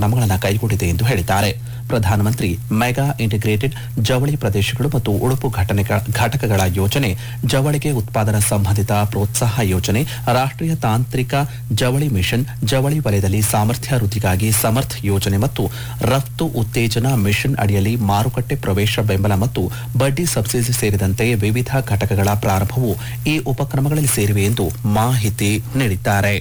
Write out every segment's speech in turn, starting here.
ಕ್ರಮಗಳನ್ನು ಕೈಗೊಂಡಿದೆ ಎಂದು ಹೇಳಿದ್ದಾರೆ ಪ್ರಧಾನಮಂತ್ರಿ ಮೆಗಾ ಇಂಟಿಗ್ರೇಟೆಡ್ ಜವಳಿ ಪ್ರದೇಶಗಳು ಮತ್ತು ಉಡುಪು ಘಟನೆಗಳ ಘಟಕಗಳ ಯೋಜನೆ ಜವಳಿಗೆ ಉತ್ಪಾದನಾ ಸಂಬಂಧಿತ ಪ್ರೋತ್ಸಾಹ ಯೋಜನೆ ರಾಷ್ಟ್ರೀಯ ತಾಂತ್ರಿಕ ಜವಳಿ ಮಿಷನ್ ಜವಳಿ ವಲಯದಲ್ಲಿ ಸಾಮರ್ಥ್ಯ ವೃದ್ಧಿಗಾಗಿ ಸಮರ್ಥ್ ಯೋಜನೆ ಮತ್ತು ರಫ್ತು ಉತ್ತೇಜನ ಮಿಷನ್ ಅಡಿಯಲ್ಲಿ ಮಾರುಕಟ್ಟೆ ಪ್ರವೇಶ ಬೆಂಬಲ ಮತ್ತು ಬಡ್ಡಿ ಸಬ್ಸಿಡಿ ಸೇರಿದಂತೆ ವಿವಿಧ ಘಟಕಗಳ ಪ್ರಾರಂಭವು ಈ ಉಪಕ್ರಮಗಳಲ್ಲಿ ಸೇರಿವೆ ಎಂದು ಮಾಹಿತಿ ನೀಡಿದ್ದಾರೆ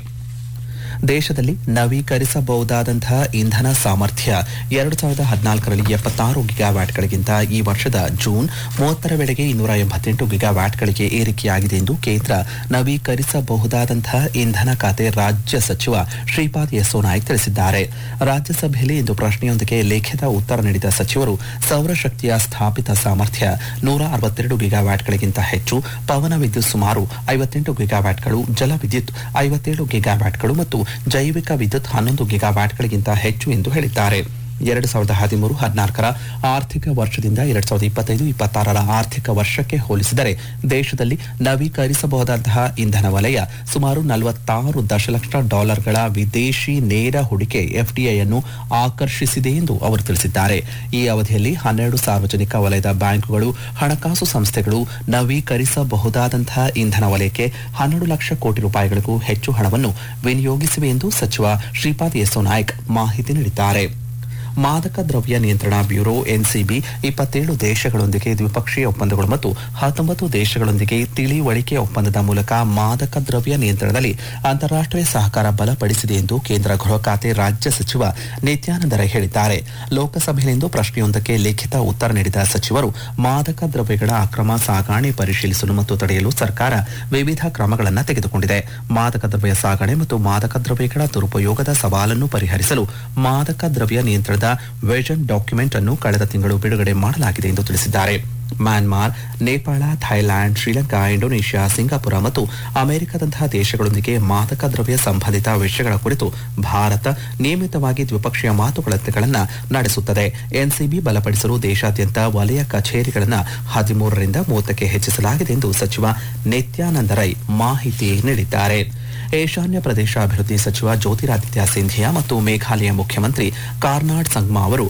ದೇಶದಲ್ಲಿ ನವೀಕರಿಸಬಹುದಾದಂತಹ ಇಂಧನ ಸಾಮರ್ಥ್ಯ ಎರಡು ಸಾವಿರದ ಹದಿನಾಲ್ಕರಲ್ಲಿ ಎಪ್ಪತ್ತಾರು ಗಿಗಾವ್ಯಾಟ್ಗಳಿಗಿಂತ ಈ ವರ್ಷದ ಜೂನ್ ಮೂವತ್ತರ ವೇಳೆಗೆ ಇನ್ನೂರ ಎಂಬತ್ತೆಂಟು ಗಿಗಾವ್ಯಾಟ್ಗಳಿಗೆ ಏರಿಕೆಯಾಗಿದೆ ಎಂದು ಕೇಂದ್ರ ನವೀಕರಿಸಬಹುದಾದಂತಹ ಇಂಧನ ಖಾತೆ ರಾಜ್ಯ ಸಚಿವ ಶ್ರೀಪಾದ್ ಯೆಸ್ಸೋ ನಾಯ್ಕ್ ತಿಳಿಸಿದ್ದಾರೆ ರಾಜ್ಯಸಭೆಯಲ್ಲಿ ಇಂದು ಪ್ರಶ್ನೆಯೊಂದಕ್ಕೆ ಲಿಖಿತ ಉತ್ತರ ನೀಡಿದ ಸಚಿವರು ಸೌರಶಕ್ತಿಯ ಸ್ಥಾಪಿತ ಸಾಮರ್ಥ್ಯ ನೂರ ಅರವತ್ತೆರಡು ಗಿಗಾವ್ಯಾಟ್ಗಳಿಗಿಂತ ಹೆಚ್ಚು ಪವನ ವಿದ್ಯುತ್ ಸುಮಾರು ಐವತ್ತೆಂಟು ಗಿಗಾವ್ಯಾಟ್ಗಳು ಜಲವಿದ್ಯುತ್ ಐವತ್ತೇಳು ಗಿಗಾವ್ಯಾಟ್ಗಳು ಮತ್ತು ಜೈವಿಕ ವಿದ್ಯುತ್ ಹನ್ನೊಂದು ಗಿಗಾವ್ಯಾಟ್ಗಳಿಗಿಂತ ಹೆಚ್ಚು ಎಂದು ಹೇಳಿದ್ದಾರೆ ಎರಡು ಸಾವಿರದ ಹದಿಮೂರು ಹದಿನಾಲ್ಕರ ಆರ್ಥಿಕ ವರ್ಷದಿಂದ ಎರಡ್ ಸಾವಿರದ ಇಪ್ಪತ್ತೈದು ಇಪ್ಪತ್ತಾರರ ಆರ್ಥಿಕ ವರ್ಷಕ್ಕೆ ಹೋಲಿಸಿದರೆ ದೇಶದಲ್ಲಿ ನವೀಕರಿಸಬಹುದಾದಂತಹ ಇಂಧನ ವಲಯ ಸುಮಾರು ನಲವತ್ತಾರು ದಶಲಕ್ಷ ಡಾಲರ್ಗಳ ವಿದೇಶಿ ನೇರ ಹೂಡಿಕೆ ಎಫ್ಡಿಐಯನ್ನು ಆಕರ್ಷಿಸಿದೆ ಎಂದು ಅವರು ತಿಳಿಸಿದ್ದಾರೆ ಈ ಅವಧಿಯಲ್ಲಿ ಹನ್ನೆರಡು ಸಾರ್ವಜನಿಕ ವಲಯದ ಬ್ಯಾಂಕುಗಳು ಹಣಕಾಸು ಸಂಸ್ಥೆಗಳು ನವೀಕರಿಸಬಹುದಾದಂತಹ ಇಂಧನ ವಲಯಕ್ಕೆ ಹನ್ನೆರಡು ಲಕ್ಷ ಕೋಟಿ ರೂಪಾಯಿಗಳಿಗೂ ಹೆಚ್ಚು ಹಣವನ್ನು ವಿನಿಯೋಗಿಸಿವೆ ಎಂದು ಸಚಿವ ಶ್ರೀಪಾದ್ ಯೆಸ್ಸೋ ನಾಯ್ಕ್ ಮಾಹಿತಿ ನೀಡಿದ್ದಾರೆ ಮಾದಕ ದ್ರವ್ಯ ನಿಯಂತ್ರಣ ಬ್ಯೂರೋ ಎನ್ಸಿಬಿ ಇಪ್ಪತ್ತೇಳು ದೇಶಗಳೊಂದಿಗೆ ದ್ವಿಪಕ್ಷೀಯ ಒಪ್ಪಂದಗಳು ಮತ್ತು ಹತ್ತೊಂಬತ್ತು ದೇಶಗಳೊಂದಿಗೆ ತಿಳಿವಳಿಕೆ ಒಪ್ಪಂದದ ಮೂಲಕ ಮಾದಕ ದ್ರವ್ಯ ನಿಯಂತ್ರಣದಲ್ಲಿ ಅಂತಾರಾಷ್ಟೀಯ ಸಹಕಾರ ಬಲಪಡಿಸಿದೆ ಎಂದು ಕೇಂದ್ರ ಗೃಹ ಖಾತೆ ರಾಜ್ಯ ಸಚಿವ ನಿತ್ಯಾನಂದ ರೈ ಹೇಳಿದ್ದಾರೆ ಲೋಕಸಭೆಯಲ್ಲಿಂದು ಪ್ರಶ್ನೆಯೊಂದಕ್ಕೆ ಲಿಖಿತ ಉತ್ತರ ನೀಡಿದ ಸಚಿವರು ಮಾದಕ ದ್ರವ್ಯಗಳ ಅಕ್ರಮ ಸಾಗಾಣೆ ಪರಿಶೀಲಿಸಲು ಮತ್ತು ತಡೆಯಲು ಸರ್ಕಾರ ವಿವಿಧ ಕ್ರಮಗಳನ್ನು ತೆಗೆದುಕೊಂಡಿದೆ ಮಾದಕ ದ್ರವ್ಯ ಸಾಗಣೆ ಮತ್ತು ಮಾದಕ ದ್ರವ್ಯಗಳ ದುರುಪಯೋಗದ ಸವಾಲನ್ನು ಪರಿಹರಿಸಲು ಮಾದಕ ದ್ರವ್ಯ ನಿಯಂತ್ರಣದ ವಿಷನ್ ಡಾಕ್ಯುಮೆಂಟ್ ಅನ್ನು ಕಳೆದ ತಿಂಗಳು ಬಿಡುಗಡೆ ಮಾಡಲಾಗಿದೆ ಎಂದು ತಿಳಿಸಿದ್ದಾರೆ Myanmar Nepal Thailand Sri Lanka Indonesia ಸಿಂಗಾಪುರ ಮತ್ತು ಅಮೆರಿಕದಂತಹ ದೇಶಗಳೊಂದಿಗೆ ಮಾದಕ ದ್ರವ್ಯ ಸಂಬಂಧಿತ ವಿಷಯಗಳ ಕುರಿತು ಭಾರತ ನಿಯಮಿತವಾಗಿ ದ್ವಿಪಕ್ಷೀಯ ಮಾತುಕತೆಗಳನ್ನು ನಡೆಸುತ್ತದೆ ಎನ್ಸಿಬಿ ಬಲಪಡಿಸಲು ದೇಶಾದ್ಯಂತ ವಲಯ ಕಚೇರಿಗಳನ್ನು ಹದಿಮೂರರಿಂದ ಮೂವತ್ತಕ್ಕೆ ಹೆಚ್ಚಿಸಲಾಗಿದೆ ಎಂದು ಸಚಿವ ನಿತ್ಯಾನಂದ ರೈ ಮಾಹಿತಿ ನೀಡಿದ್ದಾರೆ ಈಶಾನ್ಯ ಪ್ರದೇಶ ಅಭಿವೃದ್ಧಿ ಸಚಿವ ಜ್ಯೋತಿರಾದಿತ್ಯ ಸಿಂಧಿಯಾ ಮತ್ತು ಮೇಘಾಲಯ ಮುಖ್ಯಮಂತ್ರಿ ಕಾರ್ನಾಡ್ ಸಂಗ್ಮಾ ಅವರು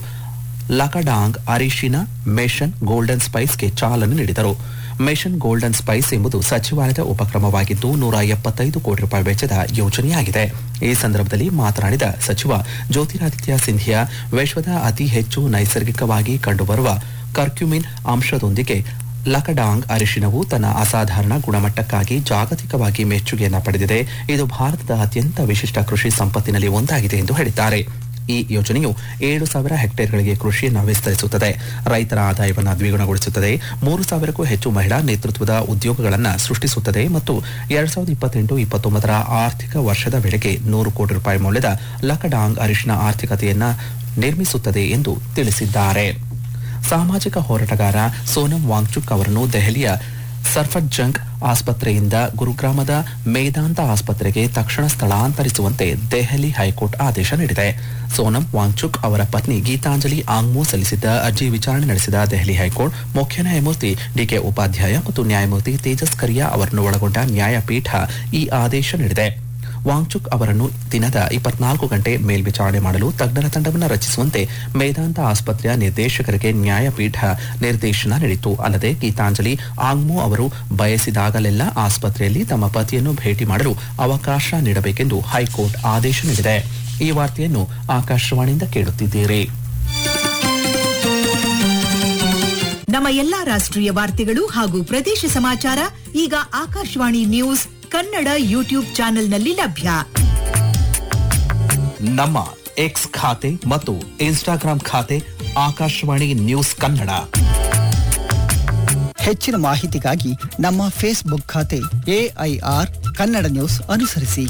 ಲಕಡಾಂಗ್ ಅರಿಶಿನ ಮೆಷನ್ ಗೋಲ್ಡನ್ ಸ್ಪೈಸ್ಗೆ ಚಾಲನೆ ನೀಡಿದರು ಮೆಷನ್ ಗೋಲ್ಡನ್ ಸ್ಪೈಸ್ ಎಂಬುದು ಸಚಿವಾಲಯದ ಉಪಕ್ರಮವಾಗಿದ್ದು ನೂರ ಎಪ್ಪತ್ತೈದು ಕೋಟಿ ರೂಪಾಯಿ ವೆಚ್ಚದ ಯೋಜನೆಯಾಗಿದೆ ಈ ಸಂದರ್ಭದಲ್ಲಿ ಮಾತನಾಡಿದ ಸಚಿವ ಜ್ಯೋತಿರಾದಿತ್ಯ ಸಿಂಧಿಯಾ ವಿಶ್ವದ ಅತಿ ಹೆಚ್ಚು ನೈಸರ್ಗಿಕವಾಗಿ ಕಂಡುಬರುವ ಕರ್ಕ್ಯುಮಿನ್ ಅಂಶದೊಂದಿಗೆ ಲಕಡಾಂಗ್ ಅರಿಶಿನವು ತನ್ನ ಅಸಾಧಾರಣ ಗುಣಮಟ್ಟಕ್ಕಾಗಿ ಜಾಗತಿಕವಾಗಿ ಮೆಚ್ಚುಗೆಯನ್ನ ಪಡೆದಿದೆ ಇದು ಭಾರತದ ಅತ್ಯಂತ ವಿಶಿಷ್ಟ ಕೃಷಿ ಸಂಪತ್ತಿನಲ್ಲಿ ಒಂದಾಗಿದೆ ಎಂದು ಹೇಳಿದ್ದಾರೆ ಈ ಯೋಜನೆಯು ಏಳು ಸಾವಿರ ಹೆಕ್ಟೇರ್ಗಳಿಗೆ ಕೃಷಿಯನ್ನು ವಿಸ್ತರಿಸುತ್ತದೆ ರೈತರ ಆದಾಯವನ್ನು ದ್ವಿಗುಣಗೊಳಿಸುತ್ತದೆ ಮೂರು ಸಾವಿರಕ್ಕೂ ಹೆಚ್ಚು ಮಹಿಳಾ ನೇತೃತ್ವದ ಉದ್ಯೋಗಗಳನ್ನು ಸೃಷ್ಟಿಸುತ್ತದೆ ಮತ್ತು ಎರಡ್ ಸಾವಿರದ ಇಪ್ಪತ್ತೆಂಟು ಇಪ್ಪತ್ತೊಂಬತ್ತರ ಆರ್ಥಿಕ ವರ್ಷದ ವೇಳೆಗೆ ನೂರು ಕೋಟಿ ರೂಪಾಯಿ ಮೌಲ್ಯದ ಲಕಡಾಂಗ್ ಅರಿಶಿನ ಆರ್ಥಿಕತೆಯನ್ನ ನಿರ್ಮಿಸುತ್ತದೆ ಎಂದು ತಿಳಿಸಿದ್ದಾರೆ ಸಾಮಾಜಿಕ ಹೋರಾಟಗಾರ ಸೋನಂ ವಾಂಗ್ಚುಕ್ ಅವರನ್ನು ದೆಹಲಿಯ ಸರ್ಫರ್ಜಂಗ್ ಆಸ್ಪತ್ರೆಯಿಂದ ಗುರುಗ್ರಾಮದ ಮೇದಾಂತ ಆಸ್ಪತ್ರೆಗೆ ತಕ್ಷಣ ಸ್ಥಳಾಂತರಿಸುವಂತೆ ದೆಹಲಿ ಹೈಕೋರ್ಟ್ ಆದೇಶ ನೀಡಿದೆ ಸೋನಂ ವಾಂಗ್ಚುಕ್ ಅವರ ಪತ್ನಿ ಗೀತಾಂಜಲಿ ಆಂಗ್ಮೋ ಸಲ್ಲಿಸಿದ್ದ ಅರ್ಜಿ ವಿಚಾರಣೆ ನಡೆಸಿದ ದೆಹಲಿ ಹೈಕೋರ್ಟ್ ಮುಖ್ಯ ನ್ಯಾಯಮೂರ್ತಿ ಡಿಕೆ ಉಪಾಧ್ಯಾಯ ಮತ್ತು ನ್ಯಾಯಮೂರ್ತಿ ತೇಜಸ್ ಕರಿಯಾ ಅವರನ್ನು ಒಳಗೊಂಡ ನ್ಯಾಯಪೀಠ ಈ ಆದೇಶ ನೀಡಿದೆ ವಾಂಗ್ಚುಕ್ ಅವರನ್ನು ದಿನದ ಇಪ್ಪತ್ನಾಲ್ಕು ಗಂಟೆ ಮೇಲ್ವಿಚಾರಣೆ ಮಾಡಲು ತಜ್ಞರ ತಂಡವನ್ನು ರಚಿಸುವಂತೆ ಮೇದಾಂತ ಆಸ್ಪತ್ರೆಯ ನಿರ್ದೇಶಕರಿಗೆ ನ್ಯಾಯಪೀಠ ನಿರ್ದೇಶನ ನೀಡಿತು ಅಲ್ಲದೆ ಗೀತಾಂಜಲಿ ಆಂಗ್ಮೋ ಅವರು ಬಯಸಿದಾಗಲೆಲ್ಲ ಆಸ್ಪತ್ರೆಯಲ್ಲಿ ತಮ್ಮ ಪತಿಯನ್ನು ಭೇಟಿ ಮಾಡಲು ಅವಕಾಶ ನೀಡಬೇಕೆಂದು ಹೈಕೋರ್ಟ್ ಆದೇಶ ನೀಡಿದೆ ಈ ವಾರ್ತೆಯನ್ನು ಆಕಾಶವಾಣಿಯಿಂದ ಕೇಳುತ್ತಿದ್ದೀರಿ ನಮ್ಮ ಎಲ್ಲಾ ರಾಷ್ಟ್ರೀಯ ವಾರ್ತೆಗಳು ಹಾಗೂ ಪ್ರದೇಶ ಸಮಾಚಾರ ಈಗ ಆಕಾಶವಾಣಿ ನ್ಯೂಸ್ ಕನ್ನಡ ಯೂಟ್ಯೂಬ್ ಚಾನೆಲ್ನಲ್ಲಿ ಲಭ್ಯ ನಮ್ಮ ಎಕ್ಸ್ ಖಾತೆ ಮತ್ತು ಇನ್ಸ್ಟಾಗ್ರಾಂ ಖಾತೆ ಆಕಾಶವಾಣಿ ನ್ಯೂಸ್ ಕನ್ನಡ ಹೆಚ್ಚಿನ ಮಾಹಿತಿಗಾಗಿ ನಮ್ಮ ಫೇಸ್ಬುಕ್ ಖಾತೆ ಎಐಆರ್ ಕನ್ನಡ ನ್ಯೂಸ್ ಅನುಸರಿಸಿ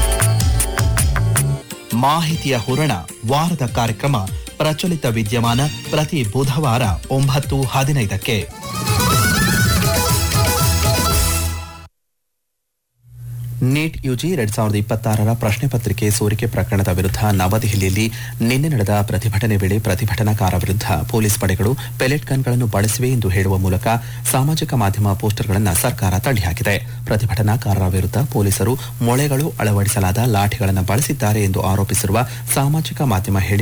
ಮಾಹಿತಿಯ ಹೂರಣ ವಾರದ ಕಾರ್ಯಕ್ರಮ ಪ್ರಚಲಿತ ವಿದ್ಯಮಾನ ಪ್ರತಿ ಬುಧವಾರ ಒಂಬತ್ತು ಹದಿನೈದಕ್ಕೆ ನೀಟ್ ಯುಜಿ ಎರಡ್ ಸಾವಿರದ ಇಪ್ಪತ್ತಾರರ ಪ್ರಶ್ನೆ ಪತ್ರಿಕೆ ಸೋರಿಕೆ ಪ್ರಕರಣದ ವಿರುದ್ಧ ನವದೆಹಲಿಯಲ್ಲಿ ನಿನ್ನೆ ನಡೆದ ಪ್ರತಿಭಟನೆ ವೇಳೆ ಪ್ರತಿಭಟನಾಕಾರ ವಿರುದ್ಧ ಪೊಲೀಸ್ ಪಡೆಗಳು ಪೆಲೆಟ್ ಗನ್ಗಳನ್ನು ಬಳಸಿವೆ ಎಂದು ಹೇಳುವ ಮೂಲಕ ಸಾಮಾಜಿಕ ಮಾಧ್ಯಮ ಪೋಸ್ಟರ್ಗಳನ್ನು ಸರ್ಕಾರ ತಳ್ಳಿಹಾಕಿದೆ ಪ್ರತಿಭಟನಾಕಾರರ ವಿರುದ್ಧ ಪೊಲೀಸರು ಮೊಳೆಗಳು ಅಳವಡಿಸಲಾದ ಲಾಠಿಗಳನ್ನು ಬಳಸಿದ್ದಾರೆ ಎಂದು ಆರೋಪಿಸಿರುವ ಸಾಮಾಜಿಕ ಮಾಧ್ಯಮ ಹೇಳಿ